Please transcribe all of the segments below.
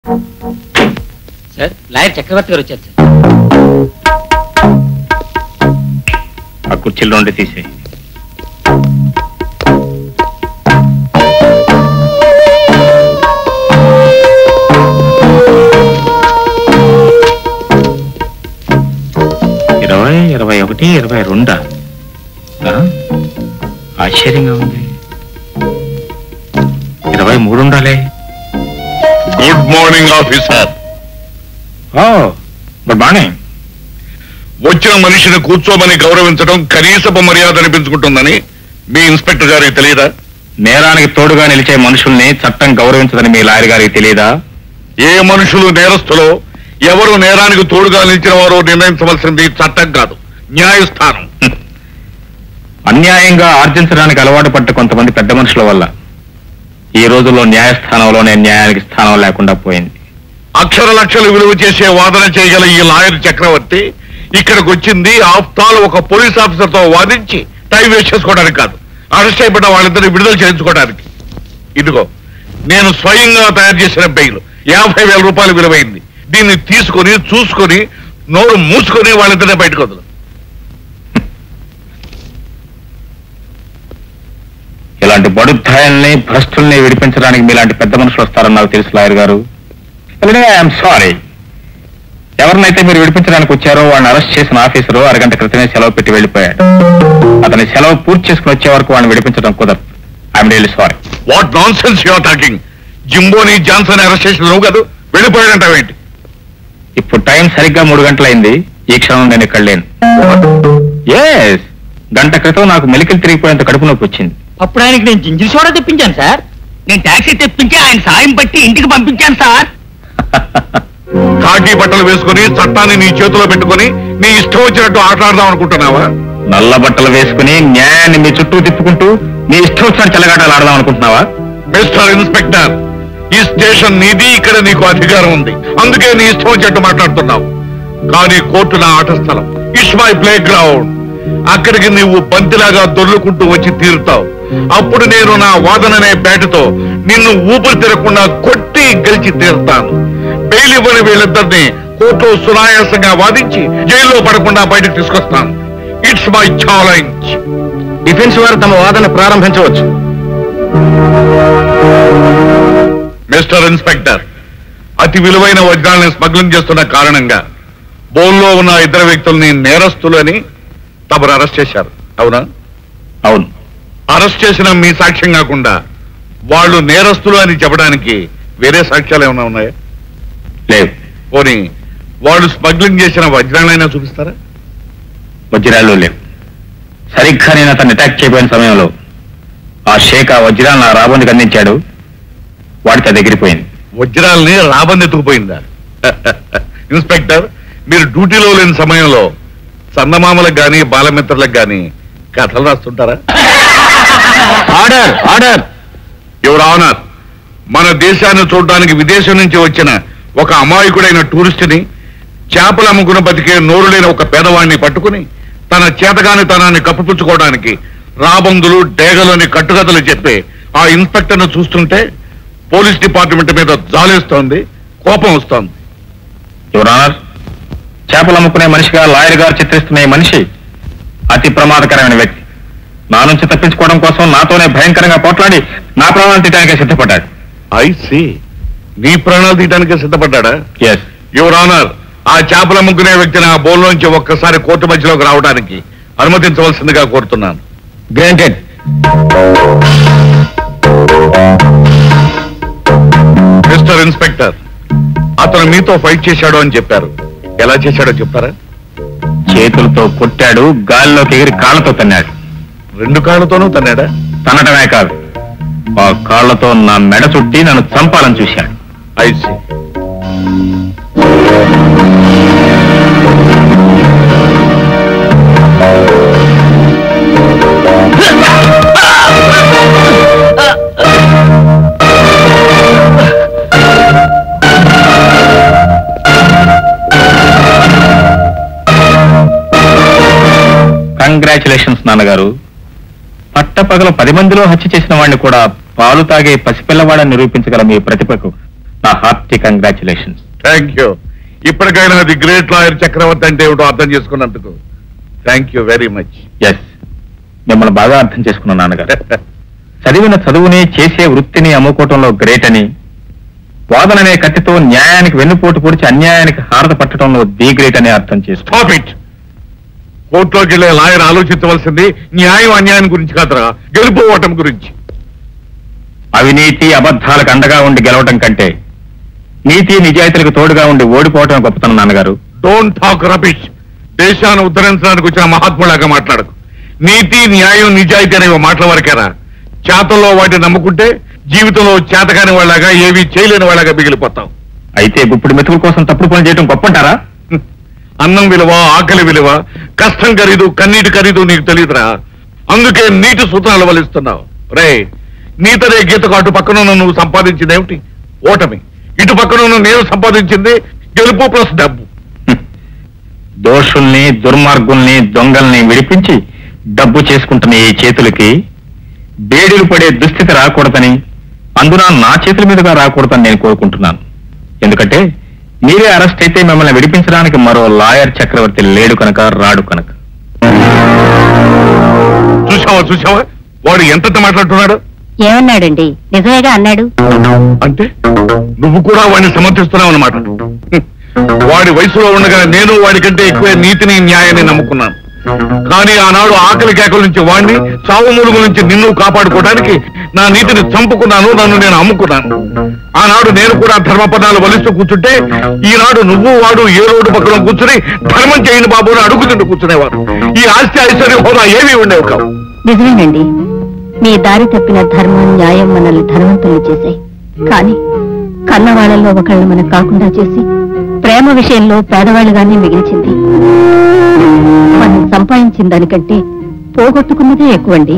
Sir lawyer చక్రవర్తి గారు వచ్చారు sir ఆ కుర్చీలో ఉండి తీసేయి ఇరవై ఇరవై ఒకటి ఇరవై రెండా ఆ? ఆశ్చర్యంగా ఉంది ఇరవై మూడు ఉండాలి గుడ్ మార్నింగ్ ఆఫీసర్ ఓ గుడ్ మార్నింగ్ వచ్చిన మనిషిని కూర్చోమని గౌరవించడం కనీసపు మర్యాద అనిపించుకుంటుందని మీ ఇన్స్పెక్టర్ గారికి తెలియదా నేరానికి తోడుగా నిలిచే మనుషుల్ని చట్టం గౌరవించదని మీ లాయర్ గారికి తెలియదా ఏ మనుషులు నేరస్తులో ఎవరు నేరానికి తోడుగా నిలిచిన వారో నిర్ణయించవలసింది చట్టం కాదు న్యాయస్థానం అన్యాయంగా ఆర్జించడానికి అలవాటు పడ్డ కొంతమంది పెద్ద మనుషుల వల్ల ఈ రోజుల్లో న్యాయస్థానంలోనే న్యాయానికి స్థానం లేకుండా పోయింది అక్షర లక్షలు విలువ చేసే వాదన చేయగల ఈ లాయర్ చక్రవర్తి ఇక్కడికి వచ్చింది ఆఫ్తాల్ ఒక పోలీస్ ఆఫీసర్ తో వాదించి టైం వేస్ట్ చేసుకోవడానికి కాదు అరెస్ట్ చేయబడ్డ వాళ్ళిద్దరిని విడుదల చేయించుకోవడానికి ఇదిగో నేను స్వయంగా తయారు చేసిన బెయిల్ యాభై వేల రూపాయలు విలువైంది దీన్ని తీసుకొని చూసుకొని నోరు మూసుకొని వాళ్ళిద్దరిని బయటకు వదలు ఇలాంటి బడుద్ధాయల్ని భ్రష్టుల్ని విడిపించడానికి మీలాంటి పెద్ద మనుషులు వస్తారని నాకు తెలుసు లాయర్ గారు ఐఎమ్ సారీ ఎవరినైతే మీరు విడిపించడానికి వచ్చారో వాడిని అరెస్ట్ చేసిన ఆఫీసరు అరగంట క్రితమే సెలవు పెట్టి వెళ్ళిపోయాడు అతని సెలవు పూర్తి చేసుకుని వచ్చే వరకు వాడిని విడిపించడం కుదరదు I'm really sorry what nonsense you're talking జింబోని జాన్సన్ అరెస్ట్ చేసిన నువ్వు కాదు వెళ్ళిపోయాడంటావేంటి ఇప్పుడు టైం సరిగ్గా మూడు గంటలైంది ఈ క్షణం నేను ఇక్కడ లేను ఎస్ గంట క్రితం నాకు మెలికలు తిరిగిపోయేంత కడుపు నొప్పి వచ్చింది అప్పుడు ఆయనకి నేను జింజిల్ సోడా తెప్పించాను సార్ నేను టాక్సీ తెప్పించి ఆయన సాయం పట్టి ఇంటికి పంపించాను సార్ కాకి బట్టలు వేసుకుని చట్టాన్ని నీ చేతిలో పెట్టుకొని నీ ఇష్టం వచ్చినట్టు ఆటలాడదాం అనుకుంటున్నావా నల్ల బట్టలు వేసుకుని న్యాయాన్ని మీ చుట్టూ తిప్పుకుంటూ మీ ఇష్టం వచ్చిన చెలగాటలు ఆడదాం అనుకుంటున్నావా మిస్టర్ ఇన్స్పెక్టర్ ఈ స్టేషన్ నీది ఇక్కడ నీకు అధికారం ఉంది అందుకే నీ ఇష్టం వచ్చినట్టు మాట్లాడుతున్నావు కానీ కోర్టు నా ఆట స్థలం ఇట్స్ మై ప్లే గ్రౌండ్ అక్కడికి నీవు బంతిలాగా దొర్లుకుంటూ వచ్చి తీరుతావు అప్పుడు నేను నా వాదననే బ్యాటుతో నిన్ను ఊపిరి తిరగకుండా కొట్టి గెలిచి తీరుతాను బెయిల్ ఇవ్వని వీళ్ళిద్దరిని కోర్టులో సునాయాసంగా వాదించి జైల్లో పడకుండా బయటకు తీసుకొస్తాను ఇట్స్ మై ఛాలెంజ్ డిఫెన్స్ వారు తమ వాదన ప్రారంభించవచ్చు మిస్టర్ ఇన్స్పెక్టర్ అతి విలువైన వజ్రాలను స్మగ్లింగ్ చేస్తున్న కారణంగా బోన్లో ఉన్న ఇద్దరు వ్యక్తుల్ని నేరస్తులని తమరు అరెస్ట్ చేశారు అవునా అవును అరెస్ట్ చేసిన మీ సాక్ష్యం కాకుండా వాళ్ళు నేరస్తులు అని చెప్పడానికి వేరే సాక్ష్యాలు ఏమైనా ఉన్నాయా లేవు పోనీ వాళ్ళు స్మగ్లింగ్ చేసిన వజ్రాలైనా చూపిస్తారా వజ్రాలు లేవు సరిగ్గా నేను అతన్ని అటాక్ చేయబోయిన సమయంలో ఆ షేక్ ఆ వజ్రాలను నా రాబోనికి అందించాడు వాడికి అది ఎగిరిపోయింది వజ్రాలని రాబంది ఎత్తుకుపోయిందా ఇన్స్పెక్టర్ మీరు డ్యూటీలో లేని సమయంలో చందమామలకు గాని బాలమిత్రులకు గాని కథలు రాస్తుంటారా ఆర్డర్ ఆర్డర్ యువర్ ఆనర్ మన దేశాన్ని చూడడానికి విదేశం నుంచి వచ్చిన ఒక అమాయకుడైన టూరిస్టుని చేపలు అమ్ముకున్న బతికే నోరు లేని ఒక పేదవాడిని పట్టుకుని తన చేతగాని తనాన్ని కప్పిపుచ్చుకోవడానికి రాబందులు డేగలోని కట్టుకథలు చెప్పే ఆ ఇన్స్పెక్టర్ను చూస్తుంటే పోలీస్ డిపార్ట్మెంట్ మీద జాలేస్తోంది కోపం వస్తోంది యువరానర్ చేపలు అమ్ముకునే మనిషిగా లాయర్ గారు చిత్రిస్తున్న ఈ మనిషి అతి ప్రమాదకరమైన వ్యక్తి నా నుంచి తప్పించుకోవడం కోసం నాతోనే భయంకరంగా పోట్లాడి నా ప్రాణాలు తీయడానికే సిద్ధపడ్డాడు ఐ సి నీ ప్రాణాలు తీయడానికే సిద్ధపడ్డా ఎస్ యువర్ ఆనర్ ఆ చేపలు అమ్ముకునే వ్యక్తిని ఆ బోల్లోంచి ఒక్కసారి కోర్టు మధ్యలోకి రావడానికి అనుమతించవలసిందిగా కోరుతున్నాను గ్రాంటెడ్ మిస్టర్ ఇన్స్పెక్టర్ అతను మీతో ఫైట్ చేశాడు అని చెప్పారు ఎలా చేశాడో చెప్తారా చేతులతో కొట్టాడు గాలిలోకి ఎగిరి కాళ్ళతో తన్నాడు రెండు కాళ్ళతోనూ తన్నాడా తనటమే కాదు ఆ కాళ్ళతో నా మెడ చుట్టి నన్ను చంపాలని చూశాడు ఐసి కంగ్రాచులేషన్స్ నాన్నగారు పట్టపగల పది మందిలో హత్య చేసిన వాడిని కూడా పాలు తాగే పసిపిల్లవాడని నిరూపించగల మీ ప్రతిభకు నా హార్టీ కంగ్రాచులేషన్స్ థ్యాంక్ యూ ఇప్పటికైనా అది గ్రేట్ లాయర్ చక్రవర్తి అంటే ఏమిటో అర్థం చేసుకున్నందుకు thank you very much yes మిమ్మల్ని బాగా అర్థం చేసుకున్నాను నాన్నగారు చదివిన చదువుని చేసే వృత్తిని అమ్ముకోవటంలో గ్రేట్ అని వాదననే కత్తితో న్యాయానికి వెన్నుపోటు పొడిచి అన్యాయానికి హారత పట్టడంలో ది గ్రేట్ అని అర్థం చేసుకో స్టాప్ ఇట్ కోర్టులోకి వెళ్ళే లాయర్ ఆలోచించవలసింది న్యాయం అన్యాయం గురించి కాదురా గెలుపు ఓటం గురించి అవినీతి అబద్ధాలకు అండగా ఉండి గెలవటం కంటే నీతి నిజాయితీలకు తోడుగా ఉండి ఓడిపోవటం గొప్పతనం నాన్నగారు డోంట్ టాక్ రబిష్ దేశాన్ని ఉద్ధరించడానికి వచ్చిన మహాత్ములాగా మాట్లాడకు నీతి న్యాయం నిజాయితీ అనేవి మాటల వరకేరా చేతల్లో వాటిని నమ్ముకుంటే జీవితంలో చేతకాని వాళ్ళగా ఏవి చేయలేని వాళ్ళగా మిగిలిపోతాం అయితే గుప్పుడు మెతుకుల కోసం తప్పుడు పనులు చేయడం గొప్పంటారా హ్మ్. అన్నం విలువ ఆకలి విలువ కష్టం ఖరీదు కన్నీటి ఖరీదు నీకు తెలియదురా అందుకే నీటి సూత్రాలు వలిస్తున్నావు రే నీతనే గీతకు అటు పక్కన నువ్వు సంపాదించింది ఏమిటి ఓటమి ఇటు పక్కన నేను సంపాదించింది గెలుపు ప్లస్ డబ్బు హ్మ్. దోషుల్ని దుర్మార్గుల్ని దొంగల్ని విడిపించి డబ్బు చేసుకుంటున్న ఈ చేతులకి బేడీలు పడే దుస్థితి రాకూడదని అందున నా చేతుల మీదుగా రాకూడదని నేను కోరుకుంటున్నాను ఎందుకంటే మీరే అరెస్ట్ అయితే మిమ్మల్ని విడిపించడానికి మరో లాయర్ చక్రవర్తి లేడు కనుక రాడు కనుక చూసావా చూసావా వాడు ఎంత మాట్లాడుతున్నాడు ఏమన్నాడండి నిజమేగా అన్నాడు అంటే నువ్వు కూడా వాడిని సమర్థిస్తున్నావు అనమాట వాడి వయసులో ఉండగా నేను వాడికంటే ఎక్కువ నీతిని న్యాయాన్ని నమ్ముకున్నాను కానీ ఆనాడు ఆకలి కేకల నుంచి వాడిని చావు ములుగు నుంచి నిన్ను కాపాడుకోవడానికి నా నీతిని చంపుకున్నాను నన్ను నేను అమ్ముకున్నాను ఆనాడు నేను కూడా ధర్మపదాలు వలిస్తూ కూర్చుంటే ఈనాడు నువ్వు వాడు ఏ రోడ్డు పక్కన కూర్చుని ధర్మం చేయని బాబు అని అడుగుతుంటూ కూర్చునేవారు ఈ ఆస్తి ఐశ్వర్య హోదా ఏమీ ఉండేవి కావు నిజమేనండి మీ దారి తప్పిన ధర్మం న్యాయం మనల్ని ధనవంతులు చేశాయి కానీ కన్నవాళ్లలో ఒకళ్ళని మనకు కాకుండా చేసి ప్రేమ విషయంలో పేదవాళ్ళుగానే మిగిల్చింది మనం సంపాదించిన దానికంటే పోగొట్టుకున్నదే ఎక్కువండి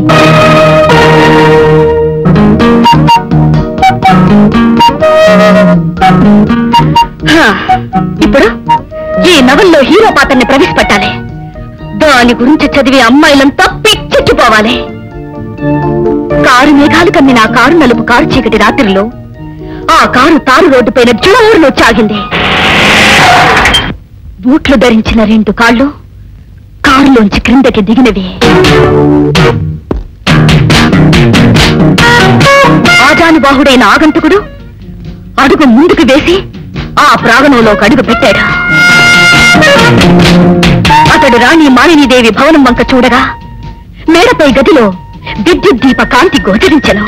హా, ఇప్పుడు ఈ నవల్లో హీరో పాత్రని ప్రవేశపెట్టాలి దాని గురించి చదివే అమ్మాయిలంతా పిచ్చెక్కిపోవాలి కారు మేఘాలు కమ్మిన ఆ కారు నలుపు కారు చీకటి రాత్రిలో ఆ కారు తారు రోడ్డు పైన జోరును చాగింది బూట్లు ధరించిన రెండు కాళ్ళు కారులోంచి క్రిందకి దిగినవి ఆజానుబాహుడైన ఆగంతకుడు అడుగు ముందుకు వేసి ఆ ప్రాంగణంలోకి అడుగు పెట్టాడు అతడు రాణి మాలినీదేవి భవనం వంక చూడగా మేడపై గదిలో విద్యుత్ దీప కాంతి గోచరించను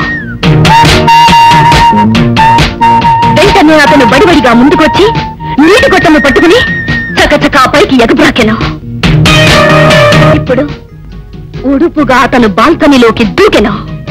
వెంటనే అతను బడిబడిగా ముందుకొచ్చి నీటి గొట్టను పట్టుకుని చకచకా పైకి ఎగబ్రాకెను ఇప్పుడు ఉడుపుగా అతను బాల్కనీలోకి దూకెను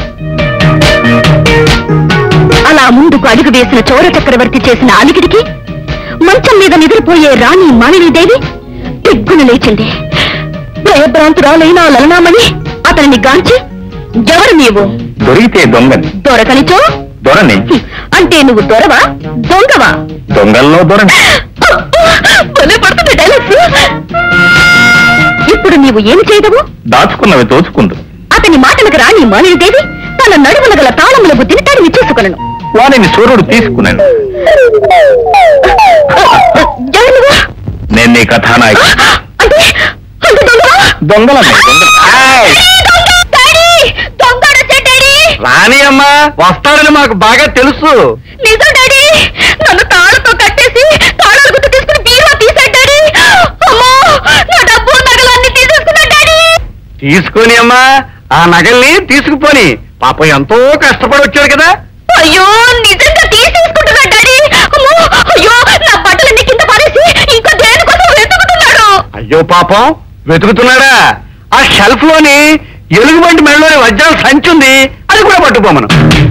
అలా ముందుకు అడుగు వేసిన చోర చక్రవర్తి చేసిన అలిగిడికి మంచం మీద నిద్రపోయే రాణి మాలినీదేవి దిగ్గున లేచింది భయభ్రాంతురాలైన ఆ లలనామణి అతనిని గాంచి ఎవరు నీవు దొరికితే దొంగని దొరకనిచో దొరని హ్మ్, అంటే నువ్వు దొరవా దొంగవా దొంగల్లో దొరని భలే పడుతుంది డైలాగ్స్ ఇప్పుడు నీవు ఏమి చేయదవు దాచుకున్నవి దోచుకుందు అతని మాటలకు రాని మాలినీదేవి తన నడుముల గల తాళముల బుద్ధిని తడివి చేసుకొనను వారిని సూర్యుడు తీసుకున్నాను ఎవరు నువ్వు? నేను నీ కథానాయకు అంటే అంటే దొంగవా? దొంగలమ్మ దొంగ దొంగ! డాడీ! దొంగడు వచ్చాడు, డాడీ! రాని అమ్మా వస్తాడని మాకు బాగా తెలుసు నిజం డాడీ నన్ను తాళతో కట్టేసి తాళాలు గుర్తు తీసుకుని బీరువా తీశాడు డాడీ అమ్మో నా డబ్బు నగలన్నీ తీసేసుకున్నాడు డాడీ తీసుకొని అమ్మా ఆ నగల్ని తీసుకుపోని పాప ఎంతో కష్టపడి వచ్చాడు కదా అయ్యో నిజంగా తీసేసుకుంటున్నాడు డాడీ అమ్మో అయ్యో నా బట్టలన్నీ కింద పారేసి ఇంకా దేనికోసం వెతుకుతున్నాడు అయ్యో పాపం వెతుకుతున్నాడా ఆ షెల్ఫ్ లోని ఎలుగుబంటి మెడలోని వజ్రాల సంచి ఉంది అది కూడా పట్టుకోమను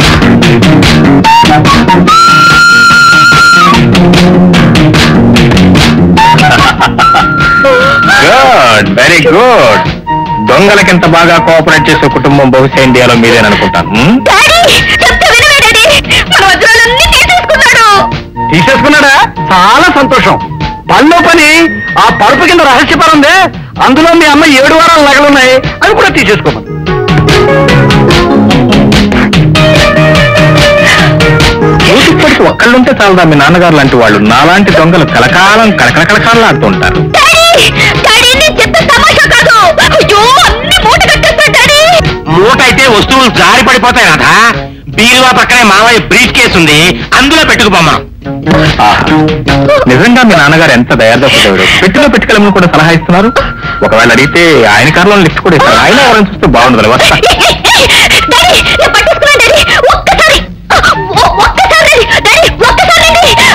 గుడ్ వెరీ గుడ్ దొంగలకింత బాగా కోఆపరేట్ చేసే కుటుంబం బహుశా ఇండియాలో మీరేననుకుంటాను హ్మ్? డాడీ చెప్తే వినవే డాడీ మన వజ్రాలన్నీ తీసేసుకున్నాడు తీసేసుకున్నాడా చాలా సంతోషం పనిలో పని ఆ పరుపు కింద రహస్య పని ఉందే అందులో మీ అమ్మ ఏడు వారాలు నగలున్నాయి అవి కూడా తీసేసుకోమను చూసి అట్లీస్ట్ ఒక్కళ్ళుంటే చాలదా మీ నాన్నగారు లాంటి వాళ్ళు నాలాంటి దొంగలు కలకాలం కలకలకలకాలాడుతూ ఉంటారు డాడీ డాడీ నేను చెప్పే తమాషా కాదు అయ్యో అన్ని మూట కట్టేస్తా డాడీ మూట అయితే వస్తువులు జారి పడిపోతాయి రాధా బీరువా పక్కనే మావయ్య బ్రీఫ్ కేసు ఉంది అందులో పెట్టుకుపోమ్మా ఆహా. నిజంగా మీ నాన్నగారు ఎంత దయాదోడు పెట్టిలో పెట్టుకెళ్ళమని కూడా సలహా ఇస్తున్నారు ఒకవేళ అడిగితే ఆయన కారులో లిఫ్ట్ కూడా ఇస్తారు ఆయన ఎవరైనా చూస్తే బాగుండదు వస్తా డాడీ నేను పట్టేసుకున్నాను డాడీ ఒక్కసారి ఒ- ఒక్కసారి డాడీ డాడీ ఒక్కసారి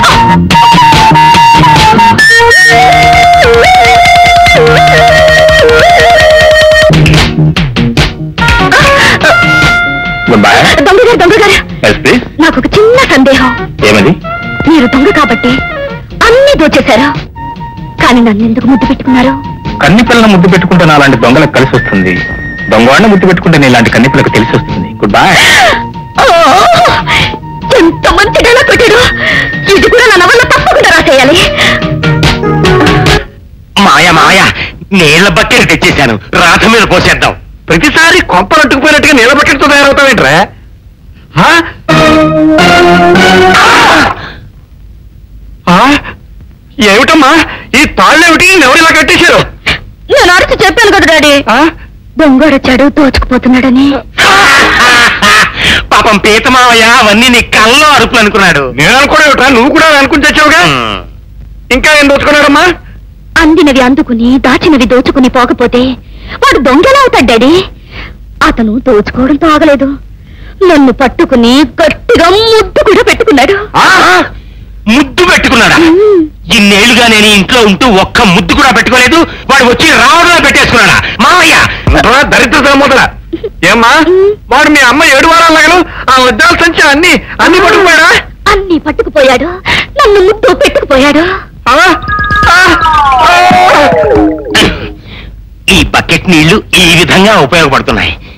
గుడ్ బై దొంగగారు దొంగగారు ఎస్ ప్లీజ్ నాకు ఒక చిన్న సందేహం ఏమది మీరు దొంగ కాబట్టి అన్ని దోచేశారు కానీ నన్ను ఎందుకు ముద్దు పెట్టుకున్నారు కన్ని పిల్లని ముద్దు పెట్టుకుంటే నా అలాంటి దొంగలకు కలిసి వస్తుంది దొంగవాడిని ముద్దు పెట్టుకుంటే నీ ఇలాంటి కన్ని పిల్లకు తెలిసి వస్తుంది గుడ్ బై ఓ, ఎంత మంచి డైలాగ్ పెట్టాడు ఇది కూడా నా నవల్లో తప్పకుండా రాసేయాలి మాయ మాయ నీళ్ల బకెట్ తెచ్చేశాను రాధ మీద పోసేద్దాం ప్రతిసారి కొంపలు అట్టుకుపోయినట్టుగా నీళ్ల బకెట్తో తయారవుతావేంట్రా ఆ? ఆ? ఏమిటమ్మా ఈ తాళ్ళేమిటి ఎవరు ఇలా కట్టేశారు నేను అరిచి చెప్పాను కదా డాడీ ఆ? దొంగడొచ్చాడు దోచుకుపోతున్నాడని పాపం పీతమావయ్య అవన్నీ నీ కల్లో అరుపులు అనుకున్నాడు నేను అనుకోడేమిట్రా నువ్వు కూడా అనుకుని తెచ్చావుగా ఇంకా ఏం దోచుకున్నాడమ్మా అందినవి అందుకుని దాచినవి దోచుకుని పోకపోతే వాడు దొంగలా అవుతాడు డాడీ అతను దోచుకోవడంతో ఆగలేదు నన్ను పట్టుకుని గట్టిగా ముద్దు కూడా పెట్టుకున్నాడు ఆ? ముద్దు పెట్టుకున్నాడా మ్మ్. ఇన్నేళ్లుగా నేను ఈ ఇంట్లో ఉంటూ ఒక్క ముద్దు కూడా పెట్టుకోలేదు వాడు వచ్చి రావడంలో పెట్టేసుకున్నాడా మావయ్య రా, దరిద్ర సముద్ర ఏమ్మా వాడు మీ అమ్మ ఏడు వారాల నగలు ఆ వజ్రాల సంచి అన్ని అన్ని పట్టుకుపోయాడా అన్ని పట్టుకుపోయాడు నన్ను ముద్దు పెట్టుకుపోయాడు ఆ? ఆ? ఆ! ఈ బకెట్ నీళ్లు ఈ విధంగా ఉపయోగపడుతున్నాయి